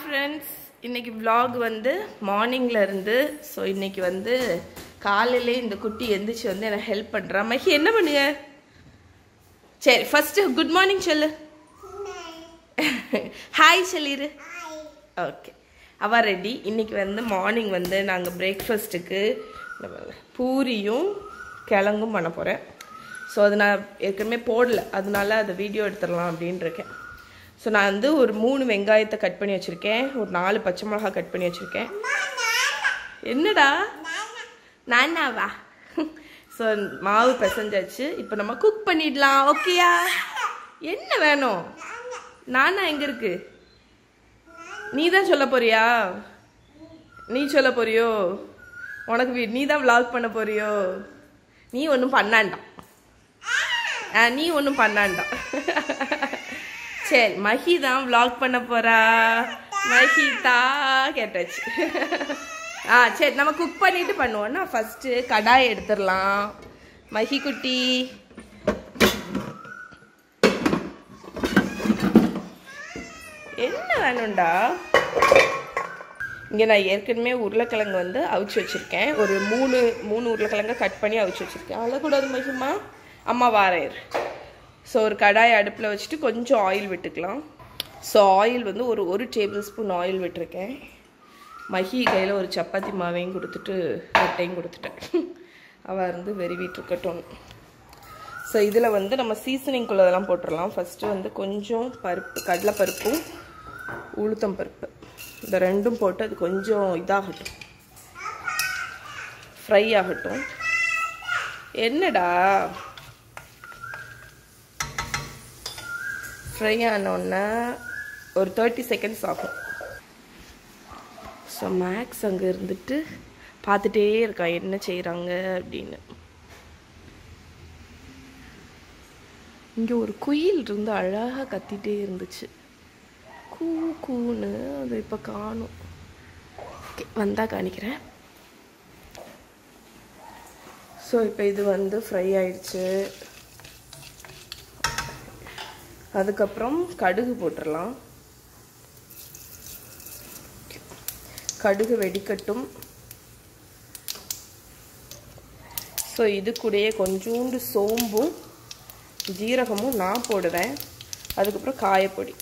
Friends இன்னைக்கு vlog வந்து மார்னிங்ல இருந்து ஸோ இன்னைக்கு வந்து காலையிலே இந்த குட்டி எந்திரிச்சு வந்து எனக்கு ஹெல்ப் பண்றா மஹி என்ன பண்ணுங்க சரி ஃபர்ஸ்ட் குட் மார்னிங் சொல்லு ஹாய் சொல்லிடு ஓகே அவ ரெடி இன்னைக்கு வந்து மார்னிங் வந்து நாங்கள் பிரேக்ஃபாஸ்ட்டுக்கு பூரியும் கிழங்கும் பண்ண போகிறேன் ஸோ அது நான் ஏற்கனவே போடல அதனால அதை வீடியோ எடுத்துடலாம் அப்படின்னு இருக்கேன் ஸோ நான் வந்து ஒரு மூணு வெங்காயத்தை கட் பண்ணி வச்சுருக்கேன் ஒரு நாலு பச்சை மிளகா கட் பண்ணி வச்சுருக்கேன் என்னடா நானாவா ஸோ மாவு பிசைஞ்சாச்சு இப்போ நம்ம குக் பண்ணிடலாம் ஓகேயா என்ன வேணும் நானா எங்க இருக்கு நீ தான் சொல்ல போறியா நீ சொல்ல போறியோ உனக்கு வீ- நீ தான் vlog பண்ண போறியோ நீ ஒன்றும் பண்ணாண்டாம் ஆ நீ ஒன்றும் பண்ணாண்டாம் சரி மஹி தான் vlog பண்ண போறா மஹிதா கேட்டாச்சு ஆ சரி நம்ம குக் பண்ணிட்டு பண்ணுவோம்னா ஃபர்ஸ்ட் கடாய் எடுத்துடலாம் மஹி குட்டி என்ன வேணும்டா இங்கே நான் ஏற்கனவே உருளைக்கிழங்கு வந்து அவிச்சு வச்சுருக்கேன் ஒரு மூணு மூணு உருளைக்கிழங்க கட் பண்ணி அவிச்சு வச்சுருக்கேன் அழக்கூடாது மகிமா அம்மா வாரையர் ஸோ ஒரு கடாய் அடுப்பில் வச்சுட்டு கொஞ்சம் ஆயில் விட்டுக்கலாம் ஸோ ஆயில் வந்து ஒரு ஒரு டேபிள் ஸ்பூன் ஆயில் விட்டுருக்கேன் மஹி கையில் ஒரு சப்பாத்தி மாவையும் கொடுத்துட்டு முட்டையும் கொடுத்துட்டேன் அவள் இருந்து வெறிவிட்டு இருக்கட்டும் ஸோ இதில் வந்து நம்ம சீசனிங்குள்ளதெல்லாம் போட்டுடலாம் ஃபஸ்ட்டு வந்து கொஞ்சம் பருப்பு கடலைப்பருப்பும் உளுத்தம் பருப்பு இந்த ரெண்டும் போட்டு அது கொஞ்சம் இதாகட்டும் ஃப்ரை ஆகட்டும் என்னடா ஃப்ரை ஆனோடனே ஒரு தேர்ட்டி செகண்ட்ஸ் ஆகும் ஸோ மேக்ஸ் அங்கே இருந்துட்டு பார்த்துட்டே இருக்கா என்ன செய்கிறாங்க அப்படின்னு இங்கே ஒரு குயில் இருந்து அழகாக கத்திட்டே இருந்துச்சு கூ கூன்னு அது இப்போ காணும் ஓகே வந்தால் காணிக்கிறேன் ஸோ இப்போ இது வந்து ஃப்ரை ஆயிடுச்சு அதுக்கப்புறம் கடுகு போட்டுடலாம் கடுகு வெடிக்கட்டும் ஸோ இது கூடயே கொஞ்சோண்டு சோம்பும் ஜீரகமும் நான் போடுவேன் அதுக்கப்புறம் காயப்பொடி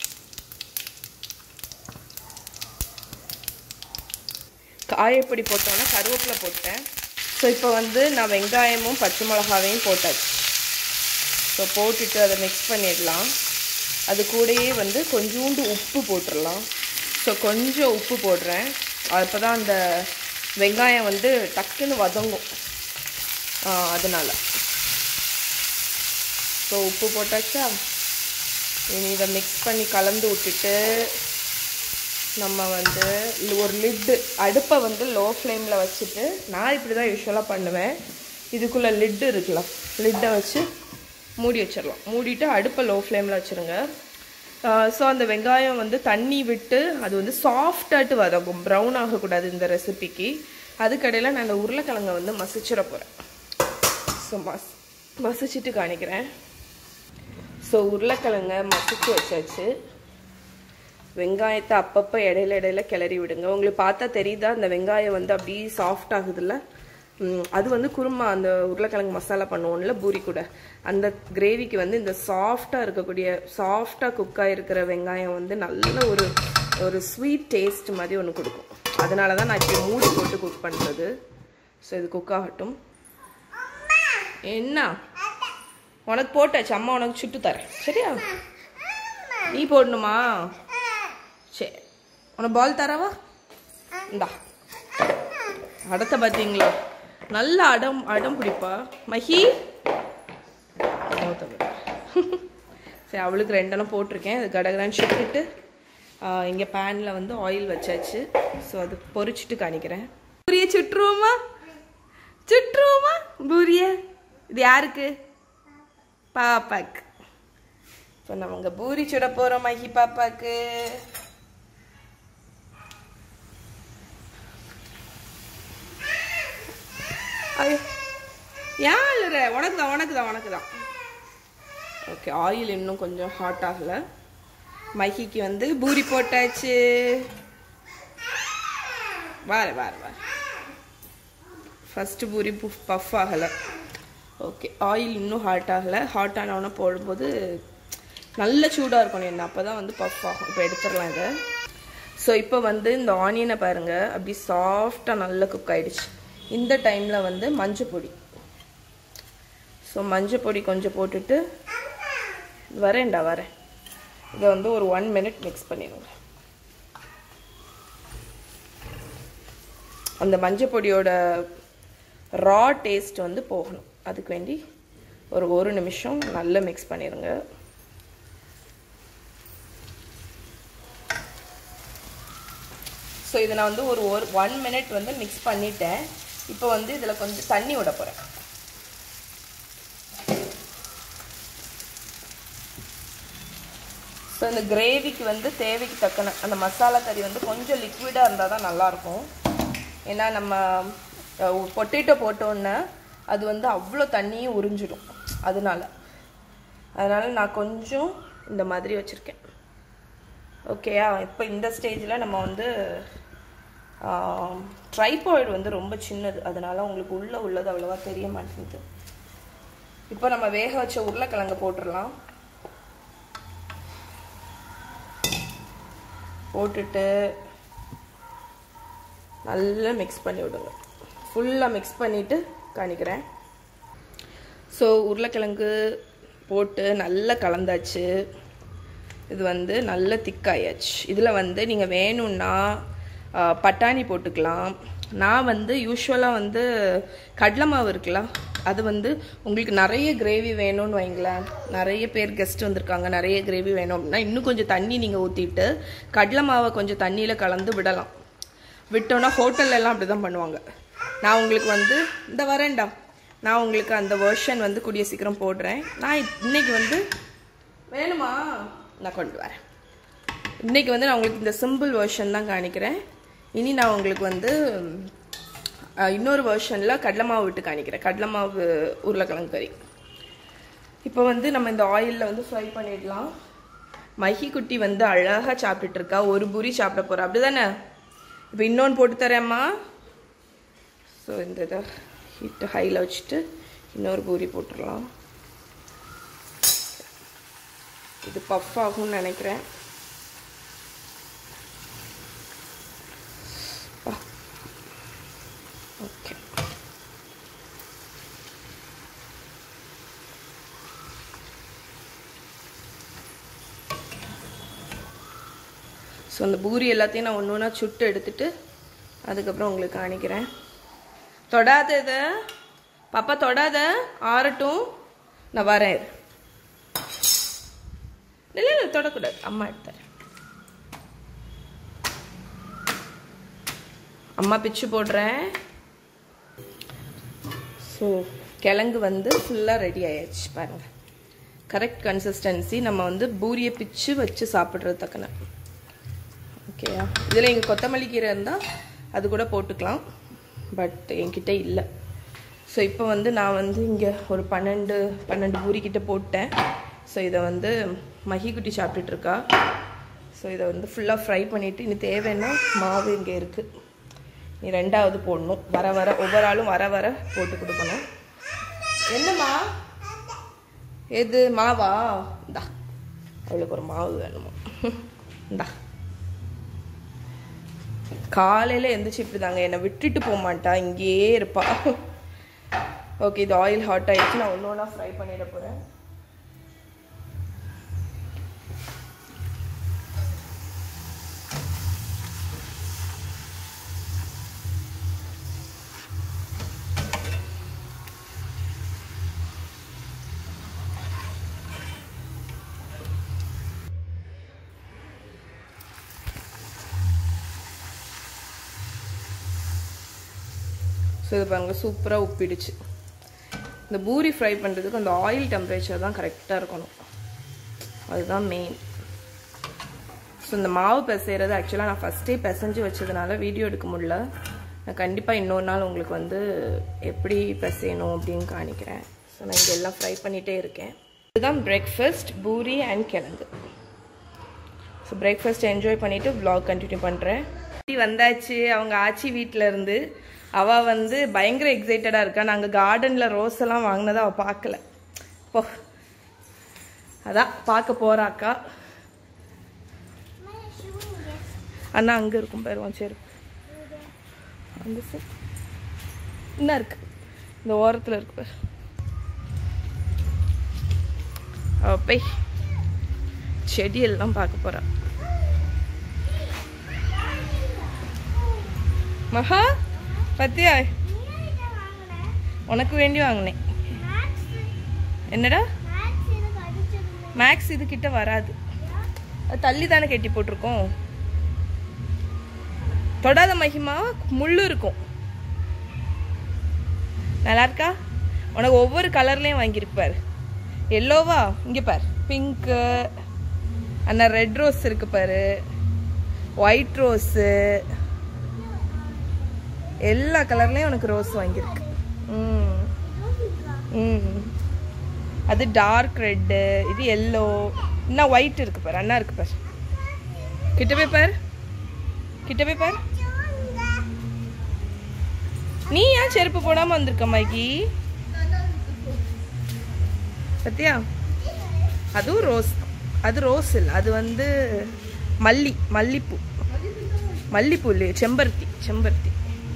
காயப்பொடி போட்டோன்னே கருவேப்பிலை போட்டேன் ஸோ இப்போ வந்து நான் வெங்காயமும் பச்சை மிளகாவையும் போட்டாச்சு ஸோ போட்டுட்டு அதை மிக்ஸ் பண்ணிடலாம் அது கூடயே வந்து கொஞ்சோண்டு உப்பு போட்டுடலாம் ஸோ கொஞ்சம் உப்பு போடுறேன் அப்போ தான் அந்த வெங்காயம் வந்து டக்குன்னு வதங்கும் ஆ, அதனால ஸோ உப்பு போட்டாச்சா இனி இதை மிக்ஸ் பண்ணி கலந்து விட்டுட்டு நம்ம வந்து ஒரு லிட்டு அடுப்பை வந்து லோ ஃப்ளேமில் வச்சுட்டு நான் இப்படி தான் யூஸ்வலாக பண்ணுவேன் இதுக்குள்ளே லிட்டு இருக்குல்ல லிட்டை வச்சு மூடி வச்சிடலாம் மூடிட்டு அடுப்பை லோ ஃப்ளேமில் வச்சுருங்க ஸோ அந்த வெங்காயம் வந்து தண்ணி விட்டு அது வந்து சாஃப்டாட்டு வதங்கும் ப்ரௌன் ஆகக்கூடாது இந்த ரெசிபிக்கு அதுக்கடையில் நான் அந்த உருளைக்கிழங்கை வந்து மசிச்சிட போகிறேன் ஸோ மஸ் மசிச்சுட்டு காணிக்கிறேன் ஸோ உருளைக்கிழங்க மசிச்சு வச்சாச்சு வெங்காயத்தை அப்பப்போ இடையில இடையில கிளறி விடுங்க உங்களுக்கு பார்த்தா தெரியுதா அந்த வெங்காயம் வந்து அப்படியே சாஃப்ட் ஆகுதுல்ல ம், அது வந்து குருமா அந்த உருளைக்கிழங்கு மசாலா பண்ணுவோம்ல பூரி கூட அந்த கிரேவிக்கு வந்து இந்த சாஃப்டாக இருக்கக்கூடிய சாஃப்டாக குக் ஆகிருக்கிற வெங்காயம் வந்து நல்ல ஒரு ஒரு ஸ்வீட் டேஸ்ட் மாதிரி ஒன்று கொடுக்கும் அதனால தான் நான் இப்படி மூடி போட்டு குக் பண்ணுறது ஸோ இது குக் ஆகட்டும் என்ன உனக்கு போட்டாச்சு அம்மா உனக்கு சுட்டு தரேன் சரியா நீ போடணுமா சரி உனக்கு பால் தரவா இந்தா அடத்த பார்த்தீங்களா நல்ல அடம் அடம் பிடிப்பா மஹி மௌத்த பாரு. சரி அவளுக்கு ரெண்டெண்ணம் போட்டிருக்கேன் அது கடகடான்னு சுட்டுட்டு இங்கே பேனில் வந்து ஆயில் வச்சாச்சு ஸோ அது பொரிச்சிட்டு காணிக்கிறேன் பூரிய சுட்டுருவோமா சுட்டுருவோமா பூரிய இது யாருக்கு பாப்பாக்கு இப்போ நம்ம இங்கே பூரி சுட போகிறோம் மஹி பாப்பாக்கு ஐயோ ஏன் அழுற உனக்கு தான் உனக்கு தான் உனக்கு தான் ஓகே ஆயில் இன்னும் கொஞ்சம் ஹாட் ஆகலை மகிக்கு வந்து பூரி போட்டாச்சு வார வார வார ஃபஸ்ட்டு பூரி பஃப் ஆகலை ஓகே ஆயில் இன்னும் ஹாட் ஆகலை ஹாட் ஆனவுடனே போடும்போது நல்ல சூடாக இருக்கணும் என்ன அப்போ தான் வந்து பஃப் ஆகும் இப்போ எடுத்துடலாம் இதை ஸோ இப்போ வந்து இந்த ஆனியனை பாருங்கள் அப்படி சாஃப்டாக நல்லா குக் ஆயிடுச்சு இந்த டைமில் வந்து மஞ்சள் பொடி ஸோ மஞ்சள் பொடி கொஞ்சம் போட்டுட்டு வரேன்டா வரேன் இதை வந்து ஒரு ஒன் மினிட் மிக்ஸ் பண்ணிடுங்க அந்த மஞ்சள் பொடியோட ரா டேஸ்ட் வந்து போகணும் அதுக்கு வேண்டி ஒரு ஒரு நிமிஷம் நல்லா மிக்ஸ் பண்ணிடுங்க ஸோ இதை நான் வந்து ஒரு ஒரு ஒன் மினிட் வந்து மிக்ஸ் பண்ணிட்டேன் இப்போ வந்து இதில் கொஞ்சம் தண்ணி விட போகிறேன் ஸோ இந்த கிரேவிக்கு வந்து தேவைக்கு தக்கன அந்த மசாலா கறி வந்து கொஞ்சம் லிக்விடாக இருந்தால் தான் நல்லாயிருக்கும் ஏன்னா நம்ம பொட்டேட்டோ போட்டோன்னே அது வந்து அவ்வளோ தண்ணியும் உறிஞ்சிடும் அதனால அதனால் நான் கொஞ்சம் இந்த மாதிரி வச்சுருக்கேன் ஓகேயா இப்போ இந்த ஸ்டேஜில் நம்ம வந்து ட்ரைபாய்டு வந்து ரொம்ப சின்னது அதனால் உங்களுக்கு உள்ளே உள்ளது அவ்வளோவா தெரிய மாட்டேங்குது இப்போ நம்ம வேக வச்ச உருளைக்கிழங்கு போட்டுடலாம் போட்டுட்டு நல்லா மிக்ஸ் பண்ணி விடுங்க ஃபுல்லாக மிக்ஸ் பண்ணிவிட்டு காணிக்கிறேன் ஸோ உருளைக்கிழங்கு போட்டு நல்லா கலந்தாச்சு இது வந்து நல்ல திக்காயாச்சு இதில் வந்து நீங்கள் வேணும்னா பட்டாணி போட்டுக்கலாம் நான் வந்து யூஸ்வலாக வந்து கடலை மாவு இருக்குல்ல அது வந்து உங்களுக்கு நிறைய கிரேவி வேணும்னு வைங்களேன் நிறைய பேர் கெஸ்ட் வந்திருக்காங்க நிறைய கிரேவி வேணும் அப்படின்னா இன்னும் கொஞ்சம் தண்ணி நீங்கள் ஊற்றிட்டு கடலை மாவை கொஞ்சம் தண்ணியில் கலந்து விடலாம் விட்டோன்னா ஹோட்டல்லலாம் அப்படி தான் பண்ணுவாங்க நான் உங்களுக்கு வந்து இந்த வரேன்டா நான் உங்களுக்கு அந்த வேர்ஷன் வந்து கூடிய சீக்கிரம் போடுறேன் நான் இன்னைக்கு வந்து வேணுமா நான் கொண்டு வரேன் இன்னைக்கு வந்து நான் உங்களுக்கு இந்த சிம்பிள் வேர்ஷன் தான் காணிக்கிறேன் இனி நான் உங்களுக்கு வந்து இன்னொரு வேர்ஷனில் கடலை மாவு விட்டு காணிக்கிறேன் கடலை மாவு உருளைக்கிழங்கு கறி இப்போ வந்து நம்ம இந்த ஆயிலில் வந்து ஃப்ரை பண்ணிடலாம் மஹி குட்டி வந்து அழகாக சாப்பிட்டுட்டு இருக்கா ஒரு பூரி சாப்பிட போகிறா அப்படி தானே இப்போ இன்னொன்று போட்டு தரேம்மா ஸோ இந்த இதை ஹீட்டு ஹையில் வச்சுட்டு இன்னொரு பூரி போட்டுடலாம் இது பஃப் ஆகும்னு நினைக்கிறேன் ஓகே ஸோ அந்த பூரி எல்லாத்தையும் நான் ஒன்று ஒன்றா சுட்டு எடுத்துட்டு அதுக்கப்புறம் உங்களுக்கு காணிக்கிறேன் தொடாத இதை பாப்பா தொடாத ஆறட்டும் நான் வரேன் இல்லை இல்லை தொடக்கூடாது அம்மா எடுத்தார் அம்மா பிச்சு போடுறேன் ஸோ கிழங்கு வந்து ஃபுல்லாக ரெடி ஆயாச்சு பாருங்கள் கரெக்ட் கன்சிஸ்டன்சி நம்ம வந்து பூரியை பிச்சு வச்சு சாப்பிட்றது தக்கன ஓகேயா இதில் எங்கள் கொத்தமல்லி கீரை இருந்தால் அது கூட போட்டுக்கலாம் பட் என்கிட்ட இல்லை ஸோ இப்போ வந்து நான் வந்து இங்கே ஒரு பன்னெண்டு பன்னெண்டு பூரி கிட்ட போட்டேன் ஸோ இதை வந்து மகிக்குட்டி சாப்பிட்டுட்ருக்கா ஸோ இதை வந்து ஃபுல்லாக ஃப்ரை பண்ணிவிட்டு இனி தேவைன்னா மாவு இங்கே இருக்குது நீ ரெண்டாவது போடணும் வர வர ஒவ்வொரு ஆளும் வர வர போட்டு கொடுக்கணும் என்னம்மா எது மாவா இந்தா அவளுக்கு ஒரு மாவு வேணுமா இந்தா காலையில் எந்திரிச்சு இப்படி தாங்க என்னை விட்டுட்டு போக மாட்டா இங்கேயே இருப்பா ஓகே இது ஆயில் ஹாட் ஆயிடுச்சு நான் ஒன்று ஒன்றா ஃப்ரை பண்ணிட போகிறேன் ஸோ இது பாருங்க சூப்பராக உப்பிடுச்சு இந்த பூரி ஃப்ரை பண்ணுறதுக்கு அந்த ஆயில் டெம்பரேச்சர் தான் கரெக்டாக இருக்கணும் அதுதான் மெயின் ஸோ இந்த மாவு பிசைகிறது ஆக்சுவலாக நான் ஃபஸ்ட்டே பிசைஞ்சு வச்சதுனால வீடியோ எடுக்க முடியல நான் கண்டிப்பாக இன்னொரு நாள் உங்களுக்கு வந்து எப்படி பிசையணும் அப்படின்னு காணிக்கிறேன் ஸோ நான் இங்கே எல்லாம் ஃப்ரை பண்ணிகிட்டே இருக்கேன் இதுதான் பிரேக்ஃபாஸ்ட் பூரி அண்ட் கிழங்கு ஸோ பிரேக்ஃபாஸ்ட் என்ஜாய் பண்ணிவிட்டு vlog கண்டினியூ பண்ணுறேன் வந்தாச்சு அவங்க ஆச்சி வீட்டில் இருந்து அவள் வந்து பயங்கர எக்ஸைட்டடாக இருக்கா நாங்கள் கார்டனில் ரோஸ் எல்லாம் வாங்கினதை அவள் பார்க்கல போ அதான் பார்க்க போகிறாக்கா அண்ணா அங்கே இருக்கும் பேருவான் சரி அந்த சைடு இன்னும் இருக்கு இந்த ஓரத்தில் இருக்கு பாரு அவ போய் செடியெல்லாம் பார்க்க போறா மகா பத்தியா உனக்கு வேண்டி வாங்கினேன் என்னடா மேக்ஸ் இது கிட்ட வராது அது தள்ளி தானே கட்டி போட்டிருக்கோம் தொடாத மகிமா முள்ளு இருக்கும் நல்லா இருக்கா உனக்கு ஒவ்வொரு கலர்லேயும் வாங்கியிருக்கு பாரு எல்லோவா இங்கே பாரு பிங்க்கு அந்த ரெட் ரோஸ் இருக்கு பாரு ஒயிட் ரோஸு எல்லா கலர்லேயும் உனக்கு ரோஸ் வாங்கியிருக்கு ம் ம் அது டார்க் ரெட்டு இது எல்லோ இன்னும் ஒயிட் இருக்கு பாரு அண்ணா இருக்கு பாரு கிட்ட போய் பாரு கிட்ட போய் பாரு நீ ஏன் செருப்பு போடாம வந்திருக்க மைக்கி பத்தியா அதுவும் ரோஸ் தான். அது ரோஸ் இல்லை அது வந்து மல்லி மல்லிப்பூ மல்லிப்பூ இல்லையே செம்பருத்தி செம்பருத்தி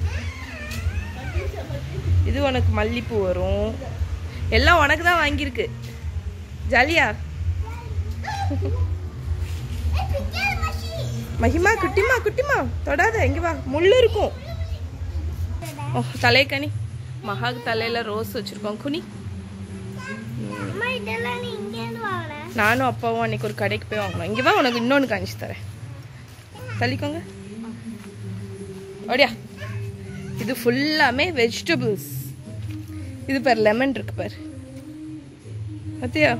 இது உனக்கு மல்லிப்பூ வரும் எல்லாம் உனக்கு தான் வாங்கியிருக்கு ஜாலியா மகிமா குட்டிமா குட்டிமா தொடாத இங்க வா முள்ளு இருக்கும் ஓ தலைக்கனி மகாக்கு தலையில ரோஸ் வச்சிருக்கோம் குனி நானும் அப்பாவும் அன்னைக்கு ஒரு கடைக்கு போய் வாங்கினோம் இங்கே வா உனக்கு இன்னொன்று காமிச்சு தரேன் தள்ளிக்கோங்க ஓடியா இது ஃபுல்லாமே வெஜிடபிள்ஸ் இது பாரு லெமன் இருக்கு பாரு பார்த்தியா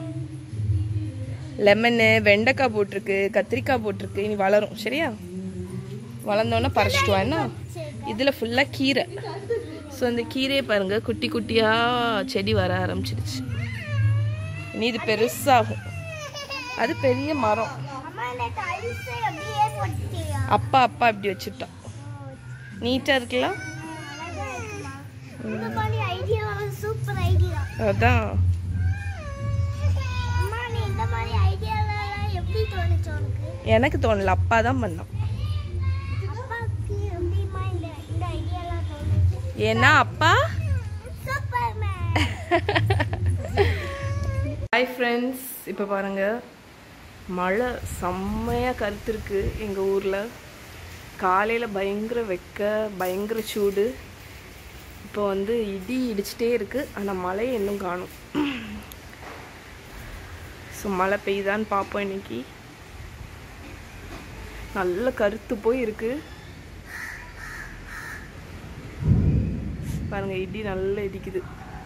லெமனு வெண்டைக்காய் போட்டிருக்கு கத்திரிக்காய் போட்டிருக்கு இனி வளரும் சரியா வளர்ந்தோன்னே பறிச்சிட்டு வா என்ன இதில் ஃபுல்லாக கீரை ஸோ அந்த கீரையை பாருங்க குட்டி குட்டியாக செடி வர ஆரம்பிச்சிருச்சு இனி இது பெருசாகும் அது பெரிய மரம் அப்பா அப்பா இப்படி வச்சுட்டான் நீட்டாக இருக்கலாம் சூப்பர் ஐடியா அதான் அம்மா நீ இந்த மாதிரி ஐடியாலாம் எப்படி தோணுச்சு உனக்கு எனக்கு தோணல அப்பா தான் பண்ணான் அப்பாவுக்கு எப்படிமா இந்த இந்த ஐடியாலாம் தோணுச்சு ஏன்னா அப்பா சூப்பர்மேன் ஹாய் ஃப்ரெண்ட்ஸ் இப்போ பாருங்க மழை செம்மையாக கருத்துருக்கு எங்கள் ஊரில் காலையில் பயங்கர வெக்க பயங்கர சூடு இப்போ வந்து இடி இடிச்சிட்டே இருக்கு ஆனால் மழை இன்னும் காணும் ஸோ மழை பெய்யுதான்னு பார்ப்போம் இன்னைக்கு நல்ல கருத்து போய் இருக்கு பாருங்க இடி நல்லா இடிக்குது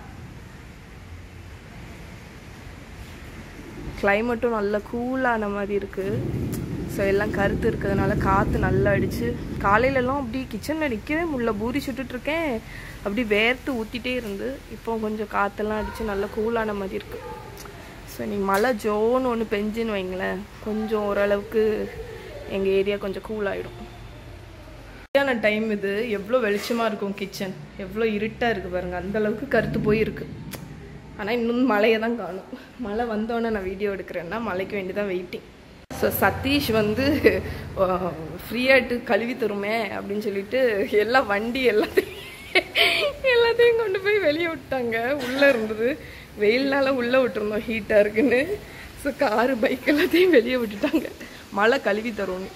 கிளைமேட்டும் நல்லா கூலான மாதிரி இருக்குது ஸோ எல்லாம் கருத்து இருக்கிறதுனால காற்று நல்லா அடிச்சு காலையிலலாம் அப்படி கிச்சனில் நிற்கவே முடியல பூரி சுட்டுட்ருக்கேன் அப்படி வேர்த்து ஊற்றிட்டே இருந்து இப்போ கொஞ்சம் காற்றெல்லாம் அடித்து நல்லா கூலான மாதிரி இருக்குது ஸோ நீ மழை ஜோன்னு ஒன்று பெஞ்சுன்னு வைங்களேன் கொஞ்சம் ஓரளவுக்கு எங்கள் ஏரியா கொஞ்சம் கூல் ஆகிடும் சரியான டைம் இது எவ்வளோ வெளிச்சமாக இருக்கும் கிச்சன் எவ்வளோ இருட்டாக இருக்குது பாருங்கள் அந்த அளவுக்கு கருத்து போயிருக்கு ஆனால் இன்னும் மழையை தான் காணும் மழை வந்தோன்னே நான் வீடியோ எடுக்கிறேன்னா மழைக்கு வேண்டி தான் வெயிட்டிங் ஸோ சதீஷ் வந்து ஃப்ரீயாட்டு கழுவி தருமே அப்படின்னு சொல்லிட்டு எல்லா வண்டி எல்லாத்தையும் எல்லாத்தையும் கொண்டு போய் வெளியே விட்டாங்க உள்ளே இருந்தது வெயில்னால உள்ளே விட்டுருந்தோம் ஹீட்டாக இருக்குன்னு ஸோ காரு பைக் எல்லாத்தையும் வெளியே விட்டுட்டாங்க மழை கழுவி தரும்னு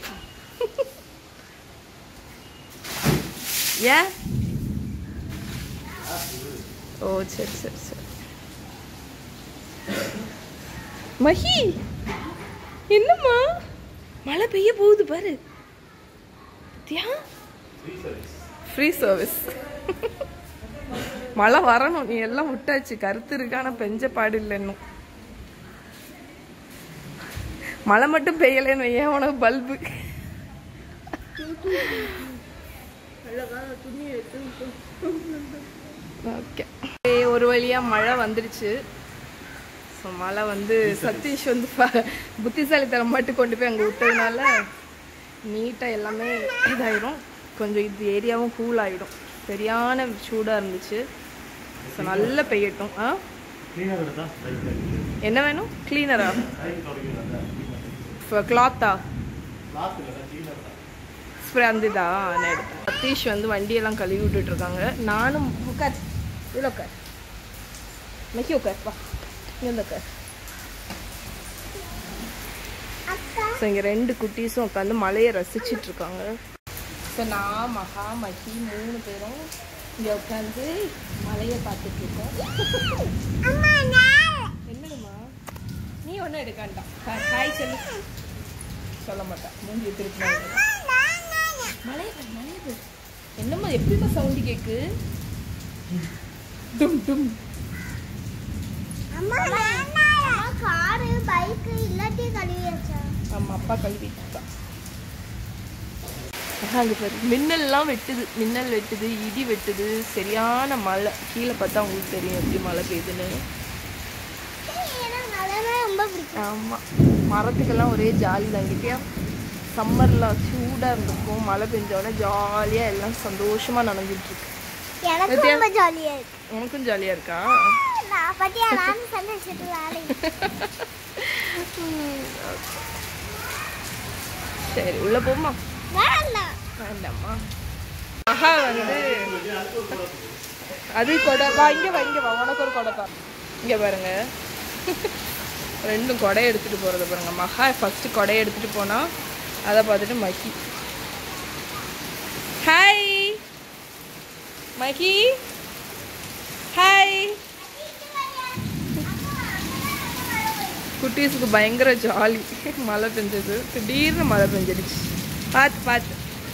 ஏன் ஓ சரி சரி சரி மஹி என்னம்மா மழை பெய்ய போகுது பாரு தியா ஃப்ரீ சர்வீஸ் மழை வரணும் நீ எல்லாம் விட்டாச்சு கருத்து இருக்கு ஆனா பெஞ்ச பாடு இல்லை இன்னும் மழை மட்டும் பெய்யலைன்னு ஏன் உனக்கு பல்பு ஓகே ஒரு வழியா மழை வந்துருச்சு ஸோ மழை வந்து சதீஷ் வந்து ப- புத்திசாலித்தனம் மட்டும் கொண்டு போய் அங்கே விட்டதுனால நீட்டாக எல்லாமே இதாயிரும் கொஞ்சம் இது ஏரியாவும் கூல் ஆகிடும் சரியான சூடாக இருந்துச்சு ஸோ நல்லா பெய்யட்டும் ஆ கிளீனாக எடுத்தா என்ன வேணும் க்ளீனரா கை தொடங்கிடுறதா கிளாத்தா கிளாத் இல்லை கிளீனர் தான் ஸ்ப்ரே அந்த இதா நான் எடுத்தேன் சதீஷ் வந்து வண்டியெல்லாம் கழுவி விட்டுட்டு இருக்காங்க நானும் உட்கார் இதில் உட்கார் மெக்கி உட்கார் வா இங்கே உட்கார் அக்கா ஸோ இங்கே ரெண்டு குட்டீஸும் உட்காந்து மலையை ரசிச்சிட்டு இருக்காங்க ஸோ நான் மகா மஹி மூணு பேரும் இங்கே உட்காந்து மலையை பார்த்துட்டு இருக்கோம் அம்மா நான் என்னதுமா நீ ஒன்றும் எடுக்காண்டா ஹாய் சொல்லு சொல்ல மாட்டா மூஞ்சி திருப்பி மலையை பாரு, மலையை பாரு. என்னம்மா எப்படிம்மா சவுண்டு கேக்கு டும் டும் அம்மா நான் காரு பைக் இல்லாட்டி கழுவி வச்சா ஆமா அப்பா கழுவிட்டு இருக்கா அங்க பாரு மின்னல்லாம் வெட்டுது மின்னல் வெட்டுது இடி வெட்டுது சரியான மழை கீழே பார்த்தா உங்களுக்கு தெரியும் எப்படி மழை பெய்யுதுன்னு எனக்கு மழைனா ரொம்ப பிடிக்கும் ஆமா மரத்துக்கெல்லாம் ஒரே ஜாலி தான் இங்கே சம்மர்ல சூடா இருந்திருக்கும் மழை பெஞ்சோடனே ஜாலியா எல்லாம் சந்தோஷமா நனைஞ்சிட்டு இருக்கு எனக்கு வித்யா- ரொம்ப ஜாலியா இருக்கு உனக்கும் ஜாலியா இருக்கா நான் பத்தியா நானும் சந்தோஷத்து வேலை சரி உள்ள போமா வேண்டாம் வேண்டாம்மா மகா வந்து அது கொடை வா இங்க வா இங்க வா உனக்கு ஒரு கொடை தான் இங்க பாருங்க ரெண்டும் கொடை எடுத்துட்டு போறது பாருங்க மகா ஃபர்ஸ்ட் கொடை எடுத்துட்டு போனா அதை பார்த்துட்டு மகி ஹாய் மகி ஹாய் குட்டீஸுக்கு பயங்கர ஜாலி மழை பெஞ்சது திடீர்னு மழை பெஞ்சிடுச்சு பார்த்து பார்த்து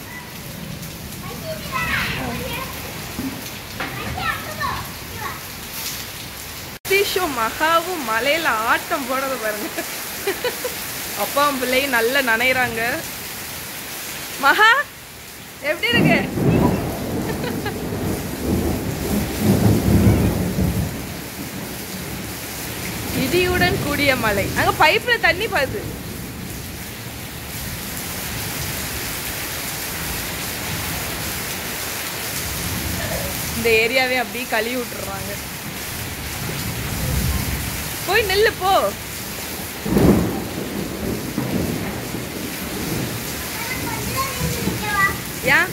சதீஷும் மகாவும் மலையில ஆட்டம் போடுறத பாருங்க அப்பாவும் பிள்ளையும் நல்லா நனைகிறாங்க மகா எப்படி இருக்கு இடியுடன் கூடிய மழை அங்க பைப்ல தண்ணி பாது இந்த ஏரியாவே அப்படியே கழுவி விட்டுறாங்க போய் நில்லு போ ஏன்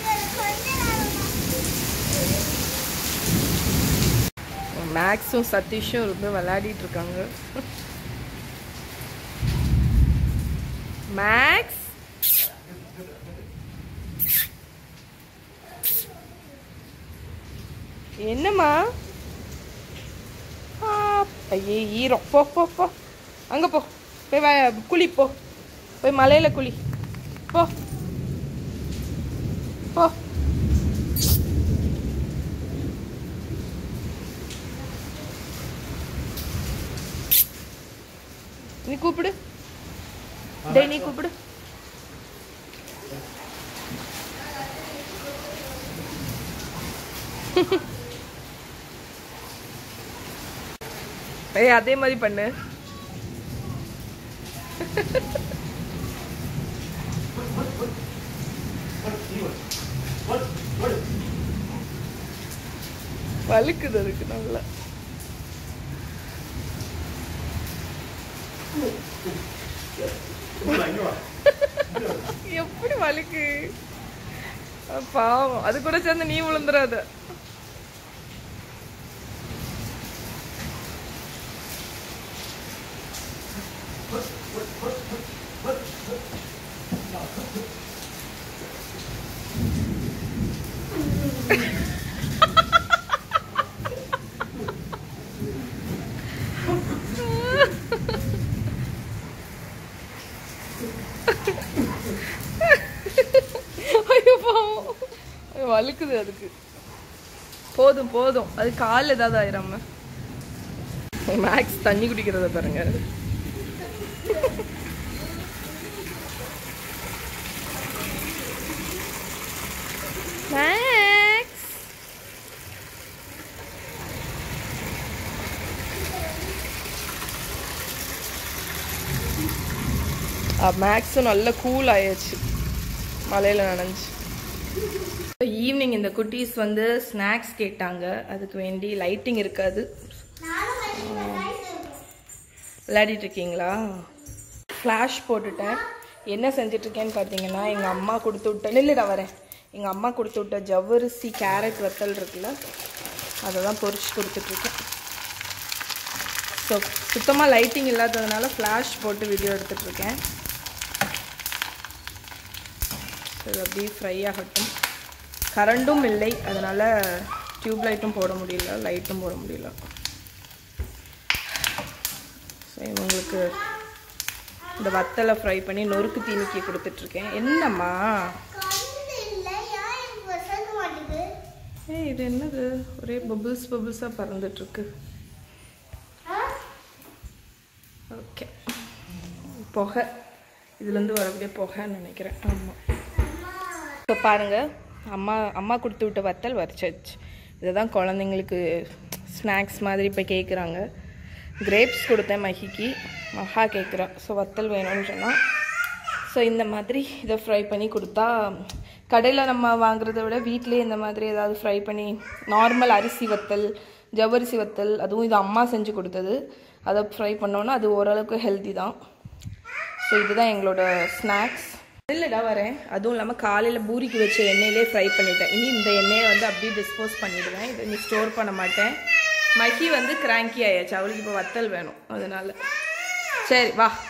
மேக்ஸும் சதீஷும் ரொம்ப விளையாடிட்டு இருக்காங்க மேக்ஸ் என்னம்மா ஆ, ஐயே ஈரம் போ போ போ அங்கே போ போய் வ- குளி போ போய் மலையில் குளி போ போ நீ கூப்பிடு டேய் நீ கூப்பிடு ஏய் அதே மாதிரி பண்ணு வலிக்குது அதுக்கு நல்லா இங்கே வா எப்படி வலிக்கு அஹ் பாவம் அது கூட சேர்ந்து நீ விழுந்துடாத ஐயோ பாவம் ஐயோ, வலிக்குது அதுக்கு போதும் போதும் அது கால் ஏதாவது ஆயிராம மேக்ஸ் தண்ணி குடிக்கிறத பாருங்க மேக்ஸ் மேக்ஸும் நல்ல கூல் ஆயாச்சு மழையில் நனைஞ்சு ஈவினிங் இந்த குட்டீஸ் வந்து ஸ்நாக்ஸ் கேட்டாங்க அதுக்கு வேண்டி லைட்டிங் இருக்காது விளையாடிட்டு இருக்கீங்களா ஃப்ளாஷ் போட்டுட்டேன் என்ன செஞ்சிட்ருக்கேன்னு பார்த்தீங்கன்னா எங்கள் அம்மா கொடுத்து விட்ட நில்லுடா வரேன் எங்கள் அம்மா கொடுத்து விட்ட ஜவ்வரிசி கேரட் வத்தல் இருக்குல்ல அதை தான் பொரிச்சு கொடுத்துட்ருக்கேன் ஸோ சுத்தமாக லைட்டிங் இல்லாததுனால ஃப்ளாஷ் போட்டு வீடியோ எடுத்துட்ருக்கேன் இது அப்படியே ஃப்ரை ஆகட்டும் கரண்டும் இல்லை அதனால் டியூப் லைட்டும் போட முடியல லைட்டும் போட முடியல ஸோ இவங்களுக்கு இந்த வத்தலை ஃப்ரை பண்ணி நொறுக்கு தீனிக்கி கொடுத்துட்ருக்கேன் என்னம்மா கரண்ட் இல்ல ஏன் எனக்கு வசங்க மாட்டேங்குது ஏய் இது என்னது ஒரே பபுள்ஸ் பபுள்ஸாக பறந்துட்டுருக்கு ஓகே புகை இதுலேருந்து வரக்கூடிய புகைன்னு நினைக்கிறேன் ஆமாம் இப்போ பாருங்கள் அம்மா அம்மா கொடுத்து விட்ட வத்தல் வரைச்சாச்சு இதை தான் குழந்தைங்களுக்கு ஸ்நாக்ஸ் மாதிரி இப்போ கேட்குறாங்க கிரேப்ஸ் கொடுத்தேன் மஹிக்கு மஹா கேட்குறா ஸோ வத்தல் வேணும்னு சொன்னால் ஸோ இந்த மாதிரி இதை ஃப்ரை பண்ணி கொடுத்தா கடையில் நம்ம வாங்குறத விட வீட்டிலேயே இந்த மாதிரி ஏதாவது ஃப்ரை பண்ணி நார்மல் அரிசி வத்தல் ஜவ்வரிசி வத்தல் அதுவும் இது அம்மா செஞ்சு கொடுத்தது அதை ஃப்ரை பண்ணோன்னா அது ஓரளவுக்கு ஹெல்த்தி தான் ஸோ இதுதான் எங்களோட ஸ்நாக்ஸ் இல்லைடா வரேன் அதுவும் இல்லாமல் காலையில் பூரிக்கு வச்ச எண்ணெயிலே ஃப்ரை பண்ணிட்டேன் இனி இந்த எண்ணெயை வந்து அப்படியே டிஸ்போஸ் பண்ணிடுவேன் இதை நீ ஸ்டோர் பண்ண மாட்டேன் மகி வந்து கிராங்கி ஆயாச்சு அவளுக்கு இப்போ வத்தல் வேணும் அதனால சரி வா